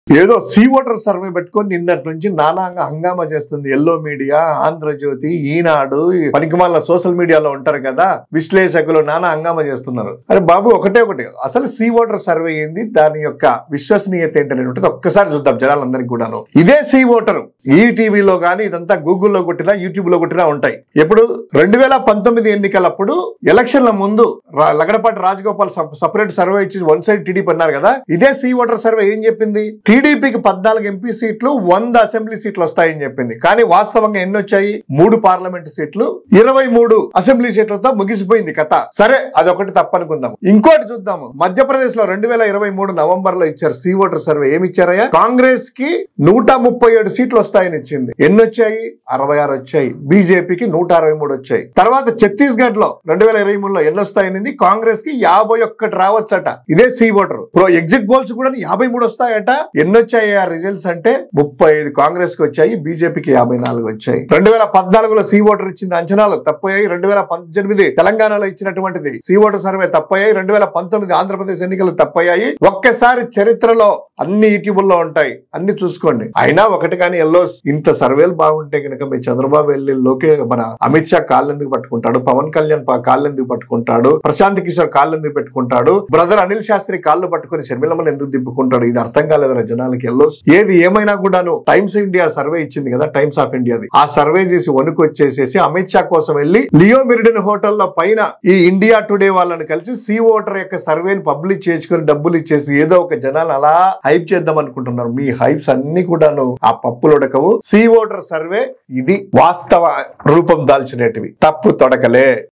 ఏదో see voter survey పెట్టుకొని నిన్నటి నుంచి నానాగా హంగామా చేస్తుంది ఎల్లో మీడియా ఆంధ్రజ్యోతి ఈనాడు ఈ పనికిమాల సోషల్ మీడియాలో ఉంటారు కదా విశ్లేషకులు నానా హంగామా చేస్తున్నారు అరే బాబు ఒకటే ఒకటి అసలు సీ ఓటర్ సర్వే ఏంది దాని యొక్క విశ్వసనీయత ఏంటనేటువంటిది ఒక్కసారి చూద్దాం జనాలందరికీ కూడాను ఇదే సీ ఓటర్ ఈ టీవీలో గానీ ఇదంతా గూగుల్లో కొట్టినా యూట్యూబ్ లో కొట్టినా ఉంటాయి ఇప్పుడు రెండు వేల పంతొమ్మిది ఎన్నికలప్పుడు ఎలక్షన్ల ముందు రా- లగడపాటి రాజగోపాల్ సపరేట్ సర్వే ఇచ్చి వన్ సైడ్ టీడీపీ అన్నారు కదా ఇదే సీ ఓటర్ సర్వే ఏం చెప్పింది టీడీపీకి పద్నాలుగు ఎంపీ సీట్లు వంద అసెంబ్లీ సీట్లు వస్తాయని చెప్పింది కానీ వాస్తవంగా ఎన్ని వచ్చాయి మూడు పార్లమెంట్ సీట్లు ఇరవై మూడు అసెంబ్లీ సీట్లతో ముగిసిపోయింది కథ సరే అదొకటి తప్పనుకుందాం ఇంకోటి చూద్దాము మధ్యప్రదేశ్ లో రెండు వేల ఇరవై మూడు నవంబర్ లో ఇచ్చారు సీ ఓటర్ సర్వే ఏమి ఇచ్చారయ్యా కాంగ్రెస్ కి నూట ముప్పై ఏడు సీట్లు వస్తాయని ఇచ్చింది ఎన్ని వచ్చాయి అరవై ఆరు వచ్చాయి బీజేపీకి నూట అరవై మూడు వచ్చాయి తర్వాత ఛత్తీస్గఢ్ లో రెండు వేల ఇరవై మూడులో ఎన్ని వస్తాయనింది కాంగ్రెస్ కి యాభై ఒక్కటి రావచ్చట ఇదే C voter pro exit polls కూడా యాభై మూడు వస్తాయట ఎన్ని వచ్చాయి ఆ రిజల్ట్స్ అంటే ముప్పై ఐదు కాంగ్రెస్ కి వచ్చాయి బీజేపీకి యాభై నాలుగు వచ్చాయి రెండు వేల పద్నాలుగులో సీ ఓటర్ ఇచ్చింది అంచనాలు తప్పయ్యాయి రెండు వేల పద్దెనిమిది తెలంగాణలో ఇచ్చినటువంటిది సీ ఓటర్ సర్వే తప్పయ్యాయి రెండు వేల పంతొమ్మిది ఆంధ్రప్రదేశ్ ఎన్నికలు తప్పయ్యాయి ఒక్కసారి చరిత్రలో అన్ని యూట్యూబుల్లో ఉంటాయి అన్ని చూసుకోండి అయినా ఒకటి కానీ ఎల్లో ఇంత సర్వేలు బాగుంటే కనుక మీ చంద్రబాబు వెళ్ళి లోకే మన అమిత్ షా కాళ్ళు ఎందుకు పట్టుకుంటాడు పవన్ కళ్యాణ్ పా- కాళ్ళు ఎందుకు పట్టుకుంటాడు ప్రశాంత్ కిషోర్ కాళ్ళు ఎందుకు పెట్టుకుంటాడు బ్రదర్ అనిల్ శాస్త్రి కాళ్ళు పట్టుకొని షర్మిలమ్మని ఎందుకు దిప్పుకుంటాడు ఇది అర్థం కాలేదురా జనాలకి ఎల్లో ఏది ఏమైనా కూడాను టైమ్స్ ఇండియా సర్వే ఇచ్చింది కదా టైమ్స్ ఆఫ్ ఇండియాది ఆ సర్వే చేసి వణుకు వచ్చేసేసి అమిత్ షా కోసం వెళ్ళి లియో మెరిడిన్ హోటల్లో పైన ఈ ఇండియా టుడే వాళ్ళని కలిసి సి ఓటర్ యొక్క సర్వేని పబ్లిష్ చేసుకుని డబ్బులు ఇచ్చేసి ఏదో ఒక జనాలు అలా హైప్ చేద్దాం అనుకుంటున్నారు మీ హైప్స్ అన్ని కూడాను ఆ పప్పులు ఉడకవు సి ఓటర్ సర్వే ఇది వాస్తవ రూపం దాల్చినటివి తప్పు తొడకలే